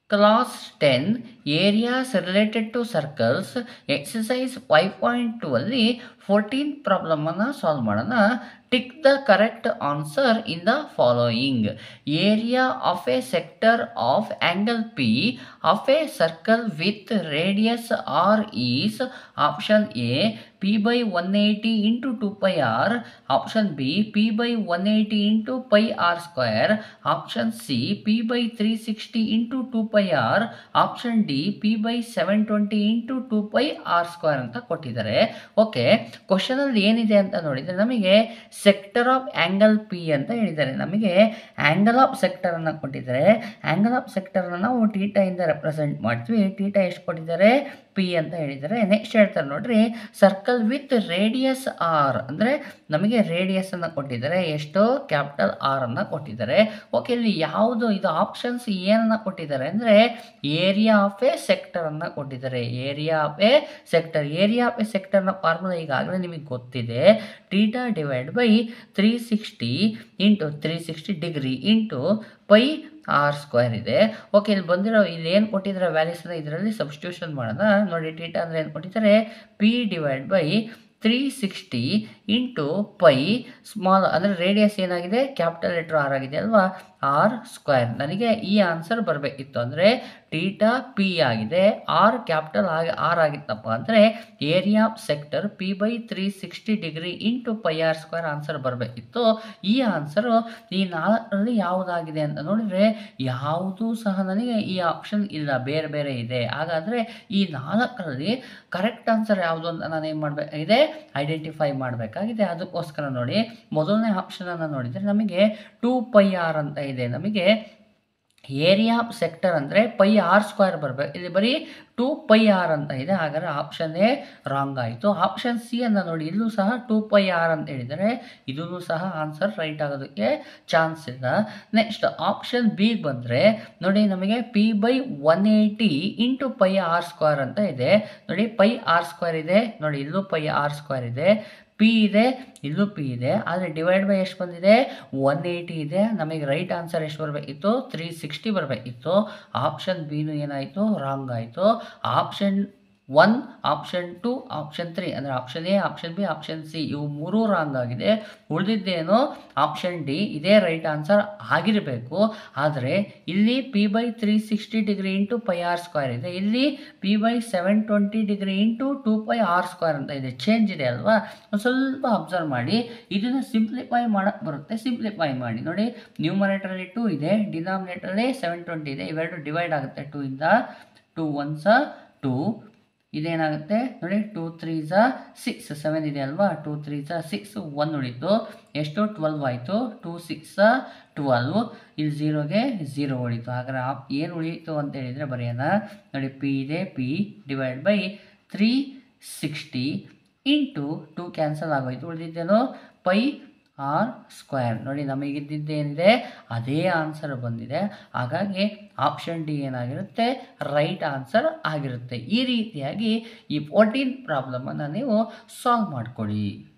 Class 10 Areas related to circles exercise five point two ಅಲ್ಲಿ fourteen ಪ್ರಾಬ್ಲಮನ್ನು solve ಮಾಡೋಣ tick the correct answer in the following area of a sector of angle P of a circle with radius R is option A P by one eighty into two pi R option B P by one eighty into pi R square option C P by three sixty into two pi R option D P by seven twenty into two pi R square ಅಂತ ಕೊಟ್ಟಿದ್ದಾರೆ okay ಕ್ವಶನಲ್ಲಿ ಏನಿದೆ ಅಂತ ನೋಡಿದರೆ ನಮಗೆ sector of angle P ಅಂತ ಹೇಳಿದ್ದಾರೆ ನಮಗೆ angle of ಸೆಕ್ಟರನ್ನು ಕೊಟ್ಟಿದ್ದಾರೆ ಆ್ಯಂಗಲ್ ಆಫ್ ಸೆಕ್ಟರ್ನ ನಾವು ಟೀಟಾಯಿಂದ ರೆಪ್ರೆಸೆಂಟ್ ಮಾಡ್ತೀವಿ ಟೀಟಾ ಎಷ್ಟು ಕೊಟ್ಟಿದ್ದಾರೆ ಪಿ ಅಂತ ಹೇಳಿದ್ದಾರೆ ನೆಕ್ಸ್ಟ್ ಹೇಳ್ತಾರೆ ನೋಡ್ರಿ ಸರ್ಕಲ್ ವಿತ್ ರೇಡಿಯಸ್ ಆರ್ ಅಂದರೆ ನಮಗೆ ರೇಡಿಯಸನ್ನು ಕೊಟ್ಟಿದ್ದಾರೆ ಎಷ್ಟು ಕ್ಯಾಪಿಟಲ್ ಆರ್ ಅನ್ನು ಕೊಟ್ಟಿದ್ದಾರೆ ಓಕೆ ಇಲ್ಲಿ ಯಾವುದು ಇದು ಆಪ್ಷನ್ಸ್ ಏನನ್ನ ಕೊಟ್ಟಿದ್ದಾರೆ ಅಂದರೆ ಏರಿಯಾ ಆಫ್ ಎ ಸೆಕ್ಟರನ್ನು ಕೊಟ್ಟಿದ್ದಾರೆ area of a sector area of a ಸೆಕ್ಟರ್ನ ಫಾರ್ಮುಲಾ ಈಗಾಗಲೇ ನಿಮಗೆ ಗೊತ್ತಿದೆ theta divide by three sixty into three sixty degree into pi R square ಇದೆ ಓಕೆ ಇಲ್ಲಿ ಬಂದಿರೋ ಇಲ್ಲಿ ಏನು ಕೊಟ್ಟಿದ್ದಾರೆ ವ್ಯಾಲ್ಯೂಸನ್ನ ಇದರಲ್ಲಿ ಸಬ್ಸ್ಟಿಟ್ಯೂಷನ್ ಮಾಡೋಣ ನೋಡಿ ಟೀಟಾ ಅಂದರೆ ಏನು ಕೊಟ್ಟಿದ್ದಾರೆ P divide by three sixty into pi small ಅಂದರೆ ರೇಡಿಯಸ್ ಏನಾಗಿದೆ ಕ್ಯಾಪಿಟಲ್ ಲೆಟ್ರ್ ಆರ್ ಆಗಿದೆ ಅಲ್ವಾ ಆರ್ ಸ್ಕ್ವೇರ್ ನನಗೆ ಈ ಆನ್ಸರ್ ಬರಬೇಕಿತ್ತು ಅಂದರೆ ಟೀಟಾ ಪಿ ಆಗಿದೆ ಆರ್ ಕ್ಯಾಪಿಟಲ್ ಆಗಿ ಆರ್ ಆಗಿತ್ತಪ್ಪ ಅಂದರೆ area of sector P by three sixty degree into pi R square answer ಬರಬೇಕಿತ್ತು ಈ ಆನ್ಸರು ಈ ನಾಲ್ಕರಲ್ಲಿ ಯಾವುದಾಗಿದೆ ಅಂತ ನೋಡಿದರೆ ಯಾವುದೂ ಸಹ ನನಗೆ ಈ ಆಪ್ಷನ್ ಇಲ್ಲ ಬೇರೆ ಬೇರೆ ಇದೆ ಹಾಗಾದರೆ ಈ ನಾಲ್ಕರಲ್ಲಿ ಕರೆಕ್ಟ್ ಆನ್ಸರ್ ಯಾವುದು ಅಂತ ನಾನು ಏನು ಮಾಡಬೇಕಾಗಿದೆ ಐಡೆಂಟಿಫೈ ಮಾಡಬೇಕಾಗಿದೆ ಅದಕ್ಕೋಸ್ಕರ ನೋಡಿ ಮೊದಲನೇ ಆಪ್ಷನನ್ನು ನೋಡಿದರೆ ನಮಗೆ ಟೂ ಪೈ ಆರ್ ಅಂತ ಇದೆ ನಮಗೆ ಏರಿಯಾ ಆಫ್ ಸೆಕ್ಟರ್ ಅಂದರೆ ಪೈ ಆರ್ ಸ್ಕ್ವೇರ್ ಬರಬೇಕು ಇಲ್ಲಿ ಬರೀ ಟೂ ಪೈ ಆರ್ ಅಂತ ಇದೆ ಹಾಗಾದರೆ ಆಪ್ಷನ್ ಎ ರಾಂಗ್ ಆಯಿತು ಆಪ್ಷನ್ ಸಿ ಅನ್ನು ನೋಡಿ ಇಲ್ಲೂ ಸಹ ಟೂ ಪೈ ಆರ್ ಅಂತ ಹೇಳಿದರೆ ಇದೂ ಸಹ ಆನ್ಸರ್ ರೈಟ್ ಆಗೋದಕ್ಕೆ ಚಾನ್ಸ್ ಇಲ್ಲ ನೆಕ್ಸ್ಟ್ ಆಪ್ಷನ್ ಬಿ ಬಂದರೆ ನೋಡಿ ನಮಗೆ P by one eighty into pi R square ಅಂತ ಇದೆ ನೋಡಿ ಪೈ ಆರ್ ಸ್ಕ್ವೇರ್ ಇದೆ ನೋಡಿ ಇಲ್ಲೂ ಪೈ ಆರ್ ಸ್ಕ್ವೇರ್ ಇದೆ ಪಿ ಇದೆ ಇಲ್ಲೂ ಪಿ ಇದೆ ಆದರೆ ಡಿವೈಡ್ ಬೈ ಎಷ್ಟು ಬಂದಿದೆ ಒನ್ ಏಯ್ಟಿ ಇದೆ ನಮಗೆ ರೈಟ್ ಆನ್ಸರ್ ಎಷ್ಟು ಬರಬೇಕಿತ್ತು ತ್ರೀ ಸಿಕ್ಸ್ಟಿ ಬರಬೇಕಿತ್ತು ಆಪ್ಷನ್ ಬಿನು ಏನಾಯಿತು ರಾಂಗ್ ಆಯಿತು option one option two option three ಅಂದರೆ option A option B option C ಇವು ಮೂರೂ ರಾಂಗ್ ಆಗಿದೆ ಉಳಿದಿದ್ದೇನು ಆಪ್ಷನ್ ಡಿ ಇದೇ ರೈಟ್ ಆನ್ಸರ್ ಆಗಿರಬೇಕು ಆದರೆ ಇಲ್ಲಿ P by three sixty degree into pi R square ಇದೆ ಇಲ್ಲಿ P by seven twenty degree into two pi R square ಅಂತ ಇದೆ ಚೇಂಜ್ ಇದೆ ಅಲ್ವಾ ಒಂದು ಸ್ವಲ್ಪ ಅಬ್ಸರ್ವ್ ಮಾಡಿ ಇದನ್ನು ಸಿಂಪ್ಲಿಫೈ ಮಾಡೋಕ್ಕೆ ಬರುತ್ತೆ ಸಿಂಪ್ಲಿಫೈ ಮಾಡಿ ನೋಡಿ ನ್ಯೂಮರೇಟರಲ್ಲಿ ಟೂ ಇದೆ ಡಿನಾಮಿನೇಟರಲ್ಲಿ ಸೆವೆನ್ ಟ್ವೆಂಟಿ ಇದೆ ಇವೆರಡು ಡಿವೈಡ್ ಆಗುತ್ತೆ ಟೂ ಇಂದ ಟೂ ಒನ್ಸ ಟೂ ಇದೇನಾಗುತ್ತೆ ನೋಡಿ ಟೂ ತ್ರೀ ಝ ಸಿಕ್ಸ್ ಸೆವೆನ್ ಇದೆ ಅಲ್ವಾ ಟೂ ತ್ರೀ ಝ ಸಿಕ್ಸ್ ಒನ್ ಉಳಿತು ಎಷ್ಟು ಟ್ವೆಲ್ವ್ ಆಯಿತು ಟೂ ಸಿಕ್ಸ್ ಟ್ವೆಲ್ವ್ ಇಲ್ಲಿ ಝೀರೋಗೆ ಝೀರೋ ಉಳಿತು ಹಾಗಾದ್ರೆ ಆಪ್ ಏನು ಉಳಿಯಿತು ಅಂತ ಹೇಳಿದರೆ ಬರೆಯೋಣ ನೋಡಿ ಪಿ ಇದೆ P divide by three sixty into two cancel ಆಗೋಯ್ತು ಉಳಿದಿದ್ದೇನು ಪೈ ಆರ್ ಸ್ಕ್ವೇರ್ ನೋಡಿ ನಮಗಿದ್ದೇನಿದೆ ಅದೇ ಆನ್ಸರ್ ಬಂದಿದೆ ಹಾಗಾಗಿ ಆಪ್ಷನ್ ಡಿ ಏನಾಗಿರುತ್ತೆ ರೈಟ್ ಆನ್ಸರ್ ಆಗಿರುತ್ತೆ ಈ ರೀತಿಯಾಗಿ ಈ ಫೋರ್ಟೀನ್ ಪ್ರಾಬ್ಲಮನ್ನು ನೀವು ಸಾಲ್ವ್ ಮಾಡಿಕೊಡಿ